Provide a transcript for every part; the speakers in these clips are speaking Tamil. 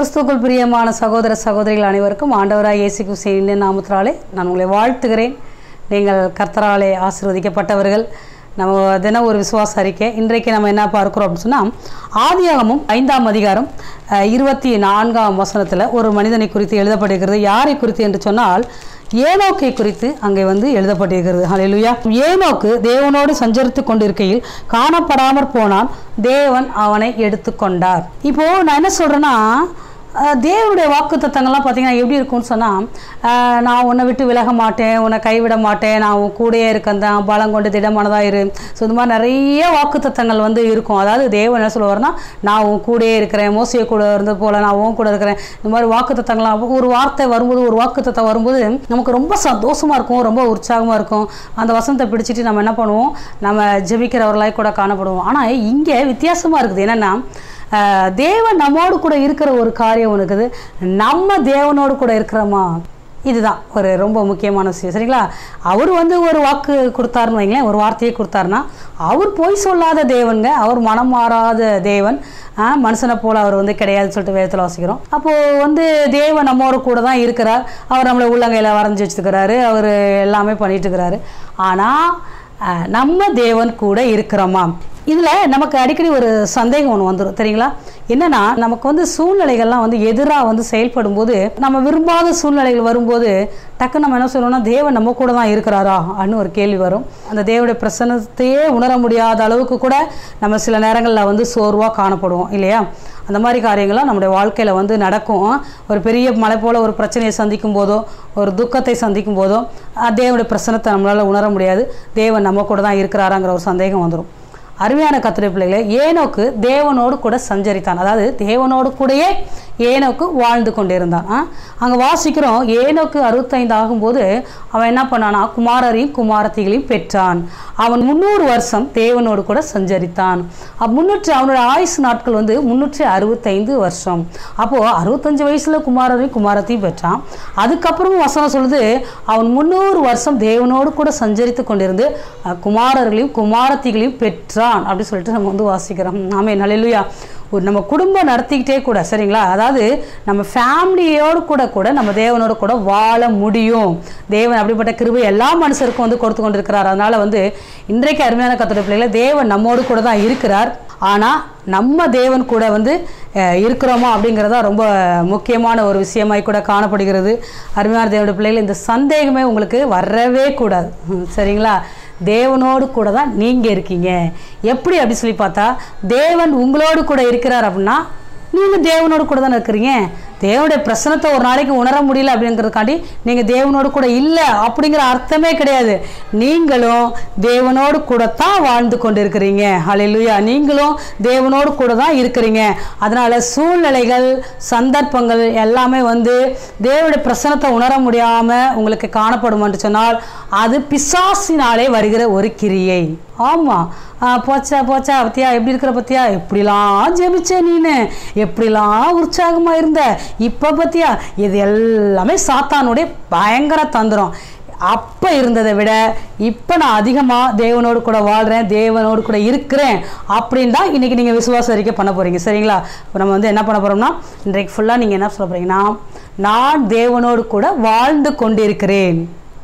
கிறிஸ்துக்குள் பிரியமான சகோதர சகோதரிகள் அனைவருக்கும் ஆண்டவராக இயேசு கிறிஸ்துவின் நாமத்தினாலே நான் உங்களை வாழ்த்துகிறேன் நீங்கள் கர்த்தராலே ஆசீர்வதிக்கப்பட்டவர்கள் நம்ம தினம் ஒரு விசுவாச அறிக்கை இன்றைக்கு நம்ம என்ன பார்க்குறோம் அப்படின்னு சொன்னால் ஆதியாகமும் ஐந்தாம் அதிகாரம் அஹ், இருபத்தி நான்காம் வசனத்தில் ஒரு மனிதனை குறித்து எழுதப்பட்டிருக்கிறது யாரை குறித்து என்று சொன்னால் ஏனோக்கை குறித்து அங்கே வந்து எழுதப்பட்டிருக்கிறது ஹalleluya ஏனோக்கு தேவனோடு சஞ்சரித்து கொண்டிருக்கையில் காணப்படாமற் போனான் தேவன் அவனை எடுத்துக்கொண்டார் இப்போ நான் என்ன சொல்றேன்னா அஹ், தேவனுடைய வாக்கு தத்தங்கள்லாம் பார்த்தீங்கன்னா எப்படி இருக்கும்னு சொன்னால் நான் உன்னை விட்டு விலக மாட்டேன் உன்னை கைவிட மாட்டேன் நான் உன் கூடயே இருக்கேன் தான் பலம் கொண்டு திடமானதாக இரு ஸோ இந்த மாதிரி நிறைய வாக்கு தத்தங்கள் வந்து இருக்கும் அதாவது தேவன் என்ன சொல்லுவார்னா நான் உன் கூடயே இருக்கிறேன் மோசிய கூட இருந்தது போல நான் உன் கூட இருக்கிறேன் இந்த மாதிரி வாக்கு தத்தங்கள்லாம் ஒரு வார்த்தை வரும்போது ஒரு வாக்கு தத்தம் வரும்போது நமக்கு ரொம்ப சந்தோஷமாக இருக்கும் ரொம்ப உற்சாகமாக இருக்கும் அந்த வசனத்தை பிடிச்சிட்டு நம்ம என்ன பண்ணுவோம் நம்ம ஜெபிக்கிறவர்களாய் கூட காணப்படுவோம் ஆனால் இங்கே வித்தியாசமாக இருக்குது என்னென்னா ஆஹ் தேவன் நம்மோடு கூட இருக்கிற ஒரு காரியம் இருக்குது நம்ம தேவனோடு கூட இருக்கிறோமா இதுதான் ஒரு ரொம்ப முக்கியமான விஷயம் சரிங்களா அவர் வந்து ஒரு வாக்கு கொடுத்தாருன்னு வைங்களேன் ஒரு வார்த்தையை கொடுத்தாருன்னா அவர் பொய் சொல்லாத தேவனுங்க அவர் மனம் மாறாத தேவன் ஆஹ் மனுஷனை போல அவர் வந்து கிடையாதுன்னு சொல்லிட்டு வேதத்தில் வாசிக்கிறோம் அப்போது வந்து தேவன் நம்மோடு கூட தான் இருக்கிறார் அவர் நம்மளை உள்ளங்கையில் வரைஞ்சி வச்சுருக்கிறாரு அவர் எல்லாமே பண்ணிட்டு இருக்கிறாரு ஆனால் அஹ், நம்ம தேவன் கூட இருக்கிறோமா இதில் நமக்கு அடிக்கடி ஒரு சந்தேகம் ஒன்று வந்துடும் தெரியுங்களா என்னன்னா நமக்கு வந்து சூழ்நிலைகள்லாம் வந்து எதிராக வந்து செயல்படும் போது நம்ம விரும்பாத சூழ்நிலைகள் வரும்போது டக்குன்னு நம்ம என்ன சொல்லுவோம்னா தேவன் நம்ம கூட தான் இருக்கிறாரா அப்படின்னு ஒரு கேள்வி வரும் அந்த தேவனுடைய பிரசன்னத்தையே உணர முடியாத அளவுக்கு கூட நம்ம சில நேரங்களில் வந்து சோர்வாக காணப்படுவோம் இல்லையா அந்த மாதிரி காரியங்கள்லாம் நம்முடைய வாழ்க்கையில் வந்து நடக்கும் ஒரு பெரிய மலை போல் ஒரு பிரச்சனையை சந்திக்கும் போதோ ஒரு துக்கத்தை சந்திக்கும் போதோ அஹ் தேவனுடைய பிரசனத்தை நம்மளால் உணர முடியாது தேவன் நம்ம கூட தான் இருக்கிறாராங்கிற ஒரு சந்தேகம் வந்துடும் அருமையான கத்துரை பிள்ளைகளே ஏனோக்கு தேவனோடு கூட சஞ்சரித்தான் அதாவது தேவனோடு கூடயே ஏனோக்கு வாழ்ந்து கொண்டிருந்தான் ஆ? அங்க வாசிக்கிறோம் ஏனோக்கு அறுபத்தைந்து ஆகும்போது அவன் என்ன பண்ணானா குமாரரையும் குமாரத்திகளையும் பெற்றான் அவன் முந்நூறு வருஷம் தேவனோடு கூட சஞ்சரித்தான் அப்ப முன்னூற்றி அவனோட ஆயுசு நாட்கள் வந்து முன்னூற்றி அறுபத்தைந்து வருஷம் அப்போ அறுபத்தஞ்சு வயசுல குமாரரையும் குமாரத்தையும் பெற்றான் அதுக்கப்புறமும் வசனம் சொல்லுது அவன் முந்நூறு வருஷம் தேவனோடு கூட சஞ்சரித்து கொண்டிருந்து அஹ், குமாரர்களையும் குமாரத்திகளையும் பெற்றான் அப்படி சொல்லிட்டு நம்ம வந்து வாசிக்கிறோம் ஆமே நல்லலுயா ஒரு நம்ம குடும்பம் நடத்திக்கிட்டே கூட சரிங்களா அதாவது நம்ம ஃபேமிலியோடு கூட கூட நம்ம தேவனோட கூட வாழ முடியும் தேவன் அப்படிப்பட்ட கிருபை எல்லா மனுஷருக்கும் வந்து கொடுத்து கொண்டிருக்கிறார் அதனால வந்து இன்றைக்கு அருமையான கத்தோட பிள்ளைகளை தேவன் நம்மோடு கூட தான் இருக்கிறார் ஆனால் நம்ம தேவன் கூட வந்து அஹ், இருக்கிறோமா அப்படிங்கிறதா ரொம்ப முக்கியமான ஒரு விஷயமாய் கூட காணப்படுகிறது அருமையான தேவனுடைய பிள்ளைகள் இந்த சந்தேகமே உங்களுக்கு வரவே கூடாது ம், சரிங்களா தேவனோடு கூட தான் நீங்கள் இருக்கீங்க எப்படி அப்படி சொல்லி பார்த்தா தேவன் உங்களோடு கூட இருக்கிறார் அப்படின்னா நீங்கள் தேவனோடு கூட தானே இருக்கிறீங்க தேவனுடைய பிரசனத்தை ஒரு நாளைக்கு உணர முடியல அப்படிங்கிறதுக்காண்டி நீங்கள் தேவனோடு கூட இல்லை அப்படிங்கிற அர்த்தமே கிடையாது நீங்களும் தேவனோடு கூட தான் வாழ்ந்து கொண்டு இருக்கிறீங்க ஹalleluya நீங்களும் தேவனோடு கூட தான் இருக்கிறீங்க அதனால சூழ்நிலைகள் சந்தர்ப்பங்கள் எல்லாமே வந்து தேவனுடைய பிரசனத்தை உணர முடியாமல் உங்களுக்கு காணப்படும் என்று சொன்னால் அது பிசாசினாலே வருகிற ஒரு கிரியை ஆமாம் போச்சா போச்சா பத்தியா எப்படி இருக்கிற பத்தியா எப்படிலாம் ஜெபிச்ச நீனு எப்படிலாம் உற்சாகமாக இருந்த இப்போ பத்தியா இது எல்லாமே சாத்தானுடைய பயங்கர தந்திரம் அப்போ இருந்ததை விட இப்போ நான் அதிகமாக தேவனோடு கூட வாழ்கிறேன் தேவனோடு கூட இருக்கிறேன் அப்படின்னு தான் இன்றைக்கி நீங்கள் விசுவாச அறிக்கை பண்ண போகிறீங்க சரிங்களா இப்போ நம்ம வந்து என்ன பண்ண போகிறோம்னா இன்றைக்கு ஃபுல்லாக நீங்கள் என்ன சொல்ல போகிறீங்கன்னா நான் தேவனோடு கூட வாழ்ந்து கொண்டிருக்கிறேன்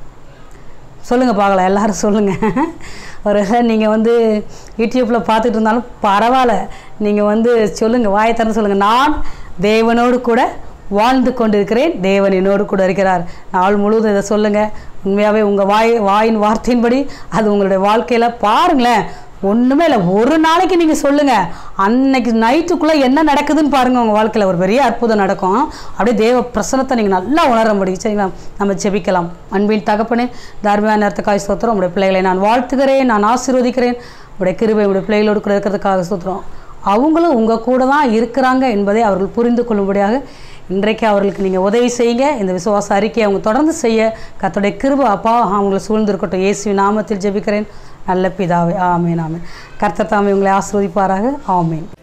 சொல்லுங்க பார்க்கலாம் எல்லாரும் சொல்லுங்க ஒரு நீங்கள் வந்து யூடியூப்பில் பார்த்துட்டு இருந்தாலும் பரவாயில்ல நீங்கள் வந்து சொல்லுங்கள் வாயை திறந்து சொல்லுங்கள் நான் தேவனோடு கூட வாழ்ந்து கொண்டிருக்கிறேன் தேவன் என்னோடு கூட இருக்கிறார் நாள் முழுவதும் இதை சொல்லுங்கள் உண்மையாகவே உங்கள் வாய் வாயின் வார்த்தையின்படி அது உங்களுடைய வாழ்க்கையில் பாருங்களேன் ஒன்றுமே இல்லை ஒரு நாளைக்கு நீங்கள் சொல்லுங்கள் அன்னைக்கு நைட்டுக்குள்ளே என்ன நடக்குதுன்னு பாருங்கள் உங்கள் வாழ்க்கையில் ஒரு பெரிய அற்புதம் நடக்கும் அப்படியே தேவ பிரசனத்தை நீங்கள் நல்லா உணர முடியும் சரிங்களா நம்ம ஜெபிக்கலாம் அன்பின் தகப்பனே தார்மையான நேரத்துக்காக சோத்திரம் உங்களுடைய பிள்ளைகளை நான் வாழ்த்துகிறேன் நான் ஆசீர்வதிக்கிறேன் உங்களுடைய கிருபை உங்களுடைய பிள்ளைகளோடு கூட இருக்கிறதுக்காக சோத்திரம் அவங்களும் உங்கள் கூட தான் இருக்கிறாங்க என்பதை அவர்கள் புரிந்து கொள்ளும்படியாக இன்றைக்கு அவர்களுக்கு நீங்கள் உதவி செய்யுங்க இந்த விசுவாச அறிக்கையை அவங்க தொடர்ந்து செய்ய கர்த்தருடைய கிருபை அப்பா அவங்களை சூழ்ந்திருக்கட்டும் இயேசுவின் நாமத்தில் ஜெபிக்கிறேன் நல்ல பிதாவே ஆமேன் ஆமேன் கர்த்தர் தாமே உங்களை ஆசீர்வதிப்பாராக ஆமேன்